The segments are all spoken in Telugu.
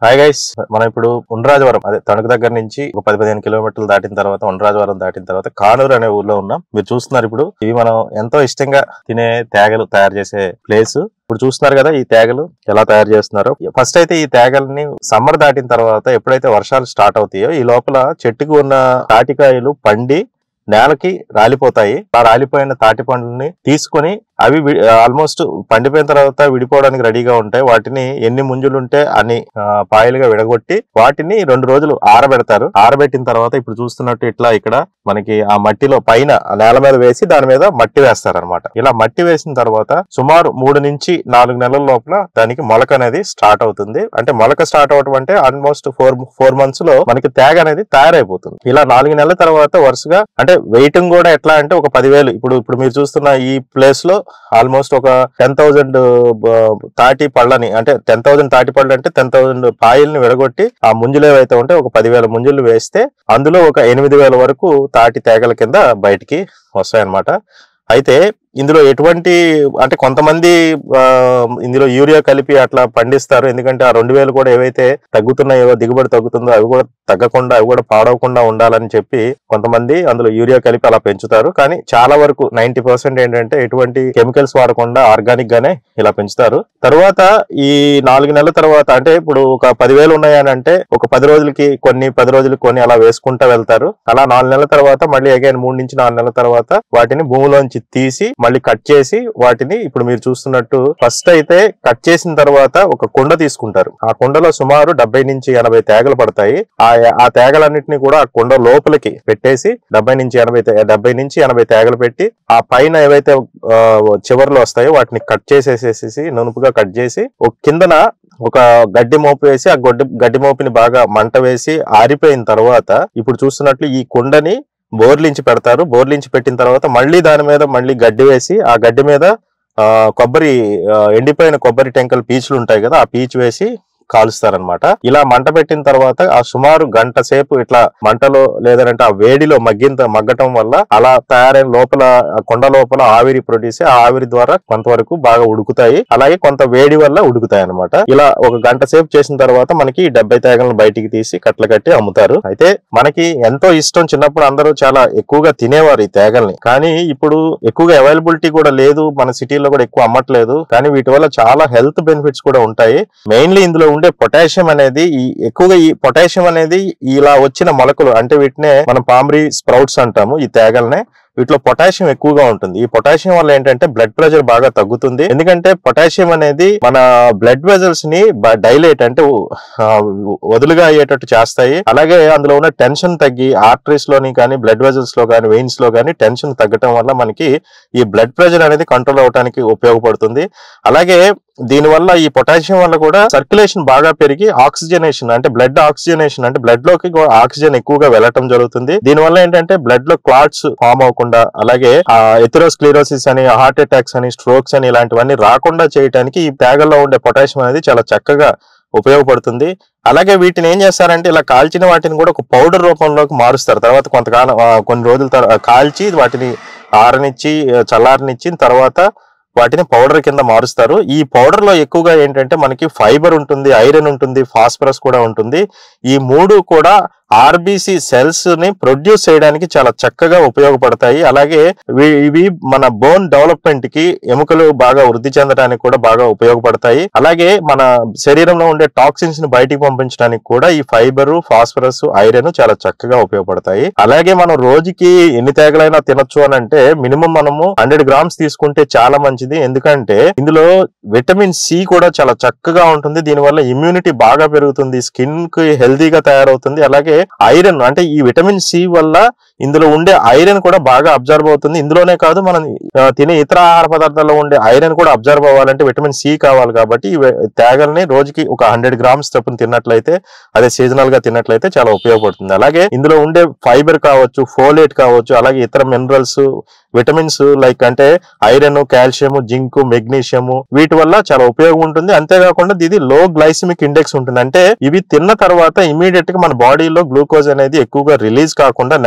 హాయ్ గైస్ మనం ఇప్పుడు ఉండ్రాజవరం అదే తణుకు దగ్గర నుంచి ఒక పది పదిహేను కిలోమీటర్లు దాటిన తర్వాత ఉండ్రాజవరం దాటిన తర్వాత కానూరు అనే ఊర్లో ఉన్నాం మీరు చూస్తున్నారు ఇప్పుడు ఇవి మనం ఎంతో ఇష్టంగా తినే తేగలు తయారు చేసే ప్లేస్ ఇప్పుడు చూస్తున్నారు కదా ఈ తేగలు ఎలా తయారు చేస్తున్నారు ఫస్ట్ అయితే ఈ తేగల్ని సమ్మర్ దాటిన తర్వాత ఎప్పుడైతే వర్షాలు స్టార్ట్ అవుతాయో ఈ లోపల చెట్టుకు ఉన్న తాటికాయలు పండి నేలకి రాలిపోతాయి ఆ రాలిపోయిన తాటి పండ్లని తీసుకొని అవి ఆల్మోస్ట్ పండిపోయిన తర్వాత విడిపోవడానికి రెడీగా ఉంటాయి వాటిని ఎన్ని ముంజులు ఉంటే అన్ని ఆ, పాయలుగా విడగొట్టి వాటిని రెండు రోజులు ఆరబెడతారు ఆరబెట్టిన తర్వాత ఇప్పుడు చూస్తున్నట్టు ఇట్లా ఇక్కడ మనకి ఆ మట్టిలో పైన ఆ నేల మీద వేసి దాని మీద మట్టి వేస్తారు అనమాట ఇలా మట్టి వేసిన తర్వాత సుమారు మూడు నుంచి నాలుగు నెలల లోపల దానికి మొలక అనేది స్టార్ట్ అవుతుంది అంటే మొలక స్టార్ట్ అవటం అంటే ఆల్మోస్ట్ ఫోర్ ఫోర్ మంత్స్ లో మనకి తేగ అనేది తయారైపోతుంది ఇలా నాలుగు నెలల తర్వాత వరుసగా అంటే వెయిటింగ్ కూడా ఎట్లా అంటే ఒక పదివేలు ఇప్పుడు ఇప్పుడు మీరు చూస్తున్న ఈ ప్లేస్ లో ఆల్మోస్ట్ ఒక టెన్ థౌసండ్ తాటి పళ్ళని అంటే టెన్ థౌసండ్ తాటి పళ్ళు అంటే టెన్ థౌసండ్ పాయల్ని విడగొట్టి ఆ ముంజులు ఏవైతే ఉంటే ఒక పదివేల ముంజులు వేస్తే అందులో ఒక ఎనిమిది వేల వరకు తాటి తేగల కింద బయటికి వస్తాయన్నమాట అయితే ఇందులో ఎటువంటి అంటే కొంతమంది ఆ, ఇందులో యూరియా కలిపి అట్లా పండిస్తారు ఎందుకంటే ఆ రెండు వేలు కూడా ఏవైతే తగ్గుతున్నాయో దిగుబడి తగ్గుతుందో అవి కూడా తగ్గకుండా అవి కూడా పాడవకుండా ఉండాలని చెప్పి కొంతమంది అందులో యూరియా కలిపి అలా పెంచుతారు కానీ చాలా వరకు నైన్టీ పర్సెంట్ ఏంటంటే ఎటువంటి కెమికల్స్ వాడకుండా ఆర్గానిక్ గానే ఇలా పెంచుతారు తర్వాత ఈ నాలుగు నెలల తర్వాత అంటే ఇప్పుడు ఒక పదివేలు ఉన్నాయని అంటే ఒక పది రోజులకి కొన్ని పది రోజులకి కొన్ని అలా వేసుకుంటా వెళ్తారు అలా నాలుగు నెలల తర్వాత మళ్ళీ అగైన్ మూడు నుంచి నాలుగు నెలల తర్వాత వాటిని భూమిలోంచి తీసి మళ్ళీ కట్ చేసి వాటిని ఇప్పుడు మీరు చూస్తున్నట్టు ఫస్ట్ అయితే కట్ చేసిన తర్వాత ఒక కుండ తీసుకుంటారు ఆ కుండలో సుమారు డెబ్బై నుంచి ఎనభై తేగలు పడతాయి ఆ ఆ తేగలన్నింటినీ కూడా ఆ కుండ లోపలికి పెట్టేసి డెబ్బై నుంచి ఎనభై తే- డెబ్బై నుంచి ఎనభై తేగలు పెట్టి ఆ పైన ఏవైతే ఆ, చివర్లు వస్తాయో వాటిని కట్ చేసేసేసి నునుపుగా కట్ చేసి ఒక కిందన ఒక గడ్డి మోపు వేసి ఆ గడ్డి గడ్డి మోపుని బాగా మంట వేసి ఆరిపోయిన తర్వాత ఇప్పుడు చూస్తున్నట్లు ఈ కుండని బోర్లించి పెడతారు బోర్లించి పెట్టిన తర్వాత మళ్ళీ దాని మీద మళ్ళీ గడ్డి వేసి ఆ గడ్డి మీద ఆ కొబ్బరి ఆ, ఎండిపోయిన కొబ్బరి టెంకలు పీచులు ఉంటాయి కదా ఆ పీచు వేసి కాలుస్తారనమాట ఇలా మంట పెట్టిన తర్వాత ఆ సుమారు గంట సేపు ఇట్లా మంటలో లేదంటే ఆ వేడిలో మగ్గిన మగ్గటం వల్ల అలా తయారైన లోపల ఆ కొండ లోపల ఆవిరి ప్రొడ్యూస్ ఆ ఆవిరి ద్వారా కొంతవరకు బాగా ఉడుకుతాయి అలాగే కొంత వేడి వల్ల ఉడుకుతాయి అనమాట ఇలా ఒక గంట సేపు చేసిన తర్వాత మనకి ఈ డెబ్బై తేగలను బయటికి తీసి కట్ల కట్టి అమ్ముతారు అయితే మనకి ఎంతో ఇష్టం చిన్నప్పుడు అందరూ చాలా ఎక్కువగా తినేవారు ఈ తేగల్ని కానీ ఇప్పుడు ఎక్కువగా అవైలబిలిటీ కూడా లేదు మన సిటీలో కూడా ఎక్కువ అమ్మట్లేదు కానీ వీటి వల్ల చాలా హెల్త్ బెనిఫిట్స్ కూడా ఉంటాయి మెయిన్లీ ఇందులో ఉండే పొటాషియం అనేది ఈ ఎక్కువగా ఈ పొటాషియం అనేది ఇలా వచ్చిన మొలకలు అంటే వీటినే మనం పామరీ స్ప్రౌట్స్ అంటాము ఈ తేగల్నే వీటిలో పొటాషియం ఎక్కువగా ఉంటుంది ఈ పొటాషియం వల్ల ఏంటంటే బ్లడ్ ప్రెషర్ బాగా తగ్గుతుంది ఎందుకంటే పొటాషియం అనేది మన బ్లడ్ వెజల్స్ ని డైలేట్ అంటే ఆ, వదులుగా అయ్యేటట్టు చేస్తాయి అలాగే అందులో ఉన్న టెన్షన్ తగ్గి ఆర్టరీస్ లోని కానీ బ్లడ్ వెజల్స్ లో కానీ వెయిన్స్ లో కానీ టెన్షన్ తగ్గటం వల్ల మనకి ఈ బ్లడ్ ప్రెషర్ అనేది కంట్రోల్ అవడానికి ఉపయోగపడుతుంది అలాగే దీనివల్ల ఈ పొటాషియం వల్ల కూడా సర్క్యులేషన్ బాగా పెరిగి ఆక్సిజనేషన్ అంటే బ్లడ్ ఆక్సిజనేషన్ అంటే బ్లడ్ లోకి కూడా ఆక్సిజన్ ఎక్కువగా వెళ్ళటం జరుగుతుంది దీనివల్ల ఏంటంటే బ్లడ్ లో క్లాట్స్ ఫామ్ అవ్వకుండా అలాగే ఎథిరోస్క్లీరోసిస్ అని హార్ట్ అటాక్స్ అని స్ట్రోక్స్ అని ఇలాంటివన్నీ రాకుండా చేయడానికి ఈ తేగల్లో ఉండే పొటాషియం అనేది చాలా చక్కగా ఉపయోగపడుతుంది అలాగే వీటిని ఏం చేస్తారంటే ఇలా కాల్చిన వాటిని కూడా ఒక పౌడర్ రూపంలోకి మారుస్తారు తర్వాత కొంతకాలం ఆ, కొన్ని రోజుల తర్వాత కాల్చి వాటిని ఆరనిచ్చి ఆ, చల్లారనిచ్చిన తర్వాత వాటిని పౌడర్ కింద మారుస్తారు ఈ పౌడర్ లో ఎక్కువగా ఏంటంటే మనకి ఫైబర్ ఉంటుంది ఐరన్ ఉంటుంది ఫాస్ఫరస్ కూడా ఉంటుంది ఈ మూడు కూడా ఆర్బిసి సెల్స్ ని ప్రొడ్యూస్ చేయడానికి చాలా చక్కగా ఉపయోగపడతాయి అలాగే ఇవి- ఇవి మన బోన్ డెవలప్మెంట్ కి ఎముకలు బాగా వృద్ధి చెందడానికి కూడా బాగా ఉపయోగపడతాయి అలాగే మన శరీరంలో ఉండే టాక్సిన్స్ ని బయటికి పంపించడానికి కూడా ఈ ఫైబర్ ఫాస్ఫరస్ ఐరన్ చాలా చక్కగా ఉపయోగపడతాయి అలాగే మనం రోజుకి ఎన్ని తేగలైనా తినొచ్చు అని అంటే మినిమం మనము హండ్రెడ్ గ్రామ్స్ తీసుకుంటే చాలా మంచిది ఎందుకంటే ఇందులో విటమిన్ సి కూడా చాలా చక్కగా ఉంటుంది దీనివల్ల ఇమ్యూనిటీ బాగా పెరుగుతుంది స్కిన్ కి హెల్తీగా తయారవుతుంది అలాగే ఐరన్ అంటే ఈ విటమిన్ సి వల్ల ఇందులో ఉండే ఐరన్ కూడా బాగా అబ్జర్వ్ అవుతుంది ఇందులోనే కాదు మనం ఆ, తినే ఇతర ఆహార పదార్థాల్లో ఉండే ఐరన్ కూడా అబ్జర్వ్ అవ్వాలంటే విటమిన్ సి కావాలి కాబట్టి ఈ వె- తేగల్ని రోజుకి ఒక హండ్రెడ్ గ్రామ్స్ చొప్పున తిన్నట్లయితే అదే సీజనల్ గా తిన్నట్లయితే చాలా ఉపయోగపడుతుంది అలాగే ఇందులో ఉండే ఫైబర్ కావచ్చు ఫోలేట్ కావచ్చు అలాగే ఇతర మినరల్స్ విటమిన్స్ లైక్ అంటే ఐరన్ కాల్షియం జింక్ మెగ్నీషియం వీటి వల్ల చాలా ఉపయోగం ఉంటుంది అంతేకాకుండా ఇది లో గ్లైసిమిక్ ఇండెక్స్ ఉంటుంది అంటే ఇవి తిన్న తర్వాత ఇమీడియట్ గా మన బాడీలో గ్లూకోజ్ అనేది ఎక్కువగా రిలీజ్ కాకుండా నెమ్మది నెమ్మది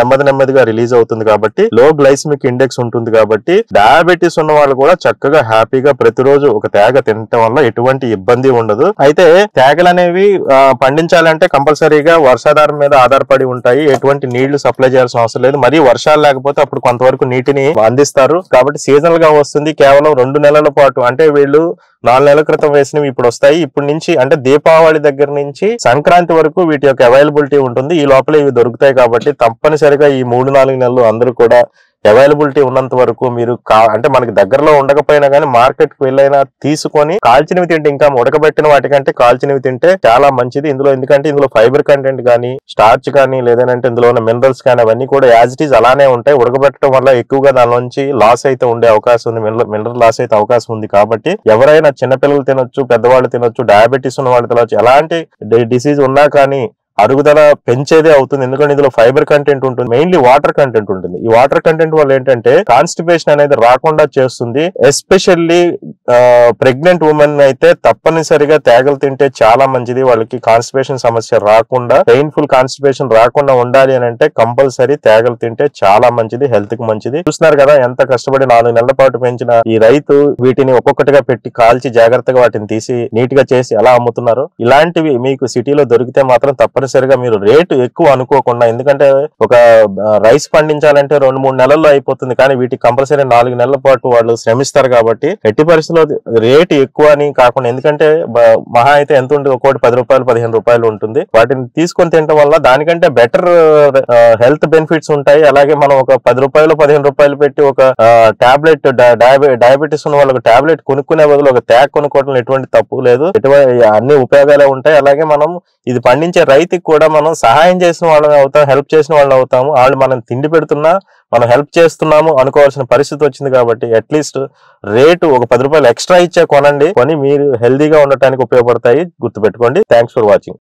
నెమ్మదిగా రిలీజ్ అవుతుంది కాబట్టి లో గ్లైసిమిక్ ఇండెక్స్ ఉంటుంది కాబట్టి డయాబెటీస్ ఉన్న వాళ్ళు కూడా చక్కగా హ్యాపీగా ప్రతిరోజు ఒక తేగ తినటం వల్ల ఎటువంటి ఇబ్బంది ఉండదు అయితే తేగలు అనేవి ఆ, పండించాలంటే కంపల్సరీగా వర్షాధారం మీద ఆధారపడి ఉంటాయి ఎటువంటి నీళ్లు సప్లై చేయాల్సిన అవసరం లేదు మరి వర్షాలు లేకపోతే అప్పుడు కొంతవరకు నీటిని అందిస్తారు కాబట్టి సీజనల్ గా వస్తుంది కేవలం రెండు నెలల పాటు అంటే వీళ్ళు నాలుగు నెలల క్రితం వేసినవి ఇప్పుడు వస్తాయి ఇప్పటి నుంచి అంటే దీపావళి దగ్గర నుంచి సంక్రాంతి వరకు వీటి యొక్క అవైలబిలిటీ ఉంటుంది ఈ లోపల ఇవి దొరుకుతాయి కాబట్టి తప్పనిసరిగా ఈ మూడు నాలుగు నెలలు అందరూ కూడా అవైలబిలిటీ ఉన్నంత వరకు మీరు కా- అంటే మనకి దగ్గరలో ఉండకపోయినా కానీ మార్కెట్ కి వెళ్ళైనా తీసుకొని కాల్చినవి తింటే ఇంకా ఉడకబెట్టిన వాటికంటే కాల్చినవి తింటే చాలా మంచిది ఇందులో ఎందుకంటే ఇందులో ఫైబర్ కంటెంట్ కానీ స్టార్చ్ కానీ లేదంటే ఇందులో ఉన్న మినరల్స్ కానీ అవన్నీ కూడా యాజ్ ఇట్ ఈజ్ అలానే ఉంటాయి ఉడకబెట్టడం వల్ల ఎక్కువగా దాని నుంచి లాస్ అయితే ఉండే అవకాశం ఉంది మినరల్ మినరల్ లాస్ అయితే అవకాశం ఉంది కాబట్టి ఎవరైనా చిన్నపిల్లలు తినొచ్చు పెద్దవాళ్ళు తినొచ్చు డయాబెటీస్ ఉన్న వాళ్ళు తినొచ్చు ఎలాంటి డిసీజ్ ఉన్నా కానీ అరుగుదల పెంచేదే అవుతుంది ఎందుకంటే ఇందులో ఫైబర్ కంటెంట్ ఉంటుంది మెయిన్లీ వాటర్ కంటెంట్ ఉంటుంది ఈ వాటర్ కంటెంట్ వల్ల ఏంటంటే కాన్స్టిపేషన్ అనేది రాకుండా చేస్తుంది ఎస్పెషల్లీ ప్రెగ్నెంట్ ఉమెన్ అయితే తప్పనిసరిగా తేగలు తింటే చాలా మంచిది వాళ్ళకి కాన్స్టిపేషన్ సమస్య రాకుండా పెయిన్ఫుల్ కాన్స్టిపేషన్ రాకుండా ఉండాలి అని అంటే కంపల్సరీ తేగలు తింటే చాలా మంచిది హెల్త్ కి మంచిది చూస్తున్నారు కదా ఎంత కష్టపడి నాలుగు నెలల పాటు పెంచిన ఈ రైతు వీటిని ఒక్కొక్కటిగా పెట్టి కాల్చి జాగ్రత్తగా వాటిని తీసి నీట్ గా చేసి ఎలా అమ్ముతున్నారు ఇలాంటివి మీకు సిటీలో దొరికితే మాత్రం తప్పనిసరిగా మీరు రేటు ఎక్కువ అనుకోకుండా ఎందుకంటే ఒక ఆ, రైస్ పండించాలంటే రెండు మూడు నెలల్లో అయిపోతుంది కానీ వీటికి కంపల్సరీ నాలుగు నెలల పాటు వాళ్ళు శ్రమిస్తారు కాబట్టి ఎట్టి పరిస్థితుల్లో రేటు ఎక్కువ అని కాకుండా ఎందుకంటే బ- మహా అయితే ఎంత ఉంటుంది ఒక్కోటి పది రూపాయలు పదిహేను రూపాయలు ఉంటుంది వాటిని తీసుకొని తినడం వల్ల దానికంటే బెటర్ హెల్త్ బెనిఫిట్స్ ఉంటాయి అలాగే మనం ఒక పది రూపాయలు పదిహేను రూపాయలు పెట్టి ఒక టాబ్లెట్ డయాబెటీస్ ఉన్న వాళ్ళకి టాబ్లెట్ కొనుక్కునే బదులు ఒక ట్యాగ్ కొనుక్కోవడం ఎటువంటి తప్పు లేదు ఎటువంటి అన్ని ఉపయోగాలే ఉంటాయి అలాగే మనం ఇది పండించే రైతుకి కూడా మనం సహాయం చేసిన వాళ్ళని అవుతాం హెల్ప్ చేసిన వాళ్ళని అవుతాము వాళ్ళు మనం తిండి పెడుతున్నా మనం హెల్ప్ చేస్తున్నాము అనుకోవాల్సిన పరిస్థితి వచ్చింది కాబట్టి అట్లీస్ట్ రేటు ఒక పది రూపాయలు ఎక్స్ట్రా ఇచ్చే కొనండి కొని మీరు హెల్దీగా ఉండటానికి ఉపయోగపడతాయి గుర్తుపెట్టుకోండి థ్యాంక్స్ ఫర్ వాచింగ్